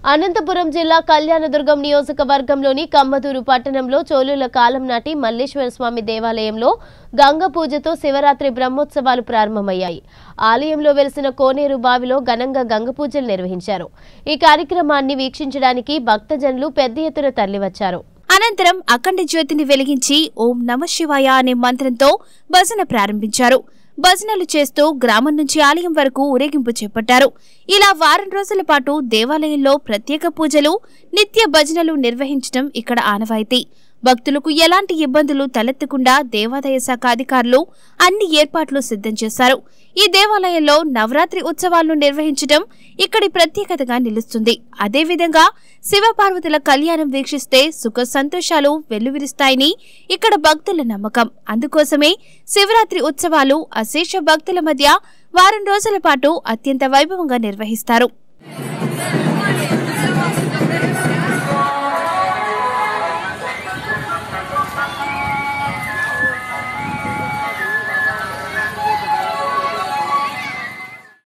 అనంతపురం జిల్లా కళ్యాణదుర్గం నియోజకవర్గంలోని కమ్మదూరు పట్టణంలో చోళుల కాలం నాటి మల్లేశ్వర స్వామి దేవాలయంలో గంగ పూజతో శివరాత్రి బ్రహ్మోత్సవాలు ప్రారంభమయ్యాయి ఆలయంలో వెలిసిన కోనేరు బావిలో ఘనంగా గంగ పూజలు నిర్వహించారు ఈ కార్యక్రమాన్ని వీక్షించడానికి భక్తజనులు పెద్ద ఎత్తున తరలివచ్చారు అనంతరం అఖండ జ్యోతిని వెలిగించి ఓం నమ శివాయ అనే మంత్రంతో భజన ప్రారంభించారు భజనలు చేస్తూ గ్రామం నుంచి ఆలయం వరకు ఊరేగింపు చేపట్టారు ఇలా వారం రోజుల పాటు దేవాలయంలో ప్రత్యేక పూజలు నిత్య భజనలు నిర్వహించడం ఇక్కడ ఆనవాయితీ భక్తులకు ఎలాంటి ఇబ్బందులు తలెత్తకుండా దేవాదాయ శాఖ అధికారులు అన్ని ఏర్పాట్లు సిద్ధం చేశారు ఈ దేవాలయంలో నవరాత్రి ఉత్సవాలను నిర్వహించడం ఇక్కడి ప్రత్యేకతగా నిలుస్తుంది అదేవిధంగా శివపార్వతుల కళ్యాణం వీక్షిస్తే సుఖ సంతోషాలు వెల్లువిరుస్తాయని ఇక్కడ భక్తుల నమ్మకం అందుకోసమే శివరాత్రి ఉత్సవాలు అశేష భక్తుల మధ్య వారం రోజుల పాటు అత్యంత వైభవంగా నిర్వహిస్తారు